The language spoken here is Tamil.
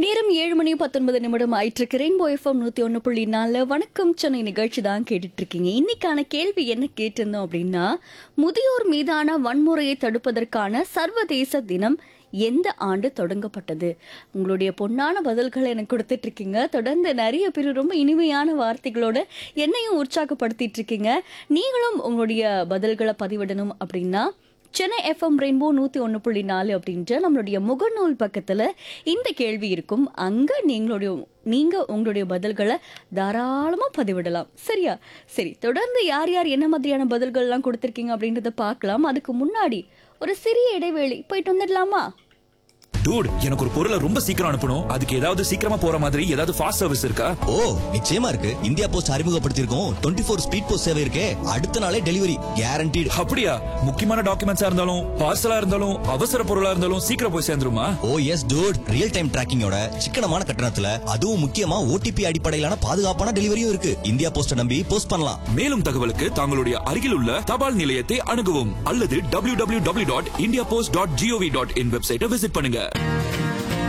நேரம் ஏழு மணி பத்தொன்பது நிமிடம் ஆயிட்டு ரெயின்போ எஃப்எம் நூத்தி ஒன்று புள்ளி நாலு வணக்கம் சென்னை நிகழ்ச்சி தான் கேட்டுட்டு இருக்கீங்க இன்னைக்கான கேள்வி என்ன கேட்டிருந்தோம் அப்படின்னா முதியோர் மீதான வன்முறையை தடுப்பதற்கான சர்வதேச தினம் எந்த ஆண்டு தொடங்கப்பட்டது உங்களுடைய பொன்னான பதில்களை எனக்கு கொடுத்துட்டு இருக்கீங்க தொடர்ந்து நிறைய பேர் ரொம்ப இனிமையான வார்த்தைகளோட என்னையும் உற்சாகப்படுத்திட்டு இருக்கீங்க நீங்களும் உங்களுடைய பதில்களை பதிவிடணும் அப்படின்னா சென்னை எஃப்எம் ரெயின்போ நூற்றி ஒன்று புள்ளி நாலு அப்படின்ற நம்மளுடைய முகநூல் பக்கத்தில் இந்த கேள்வி இருக்கும் அங்கே நீங்களுடைய நீங்கள் உங்களுடைய பதில்களை தாராளமாக பதிவிடலாம் சரியா சரி தொடர்ந்து யார் யார் என்ன மாதிரியான பதில்கள்லாம் கொடுத்துருக்கீங்க அப்படின்றத பார்க்கலாம் அதுக்கு முன்னாடி ஒரு சிறிய இடைவேளை போயிட்டு வந்துடலாமா டூட் எனக்கு ஒரு பொருளை ரொம்ப சீக்கிரம் அனுப்பணும் அதுக்கு ஏதாவது சீக்கிரமா போற மாதிரி ஏதாவது ஃபாஸ்ட் சர்வீஸ் இருக்கா ஓ நிச்சயமா இருக்கு இந்தியா போஸ்ட் அறிமுகப்படுத்தியிருக்கோம் டுவெண்ட்டி ஃபோர் ஸ்பீட் போஸ்ட் சேவை இருக்கே அடுத்த நாளே டெலிவரி கேரண்டீடு அப்படியா முக்கியமான டாக்குமெண்ட்ஸா இருந்தாலும் பார்சலா இருந்தாலும் அவசர பொருளா இருந்தாலும் சீக்கிரம் போய் சேர்ந்துருமா oh yes dude real time டிராக்கிங்கோட சிக்கனமான கட்டணத்துல அதுவும் முக்கியமா ஓடிபி அடிப்படையிலான பாதுகாப்பான டெலிவரியும் இருக்கு இந்தியா போஸ்ட நம்பி போஸ்ட் பண்ணலாம் மேலும் தகவலுக்கு தங்களுடைய அருகில் உள்ள தபால் நிலையத்தை அணுகவும் அல்லது www.indiapost.gov.in டாட் வெப்சைட்டை விசிட் பண்ணுங்க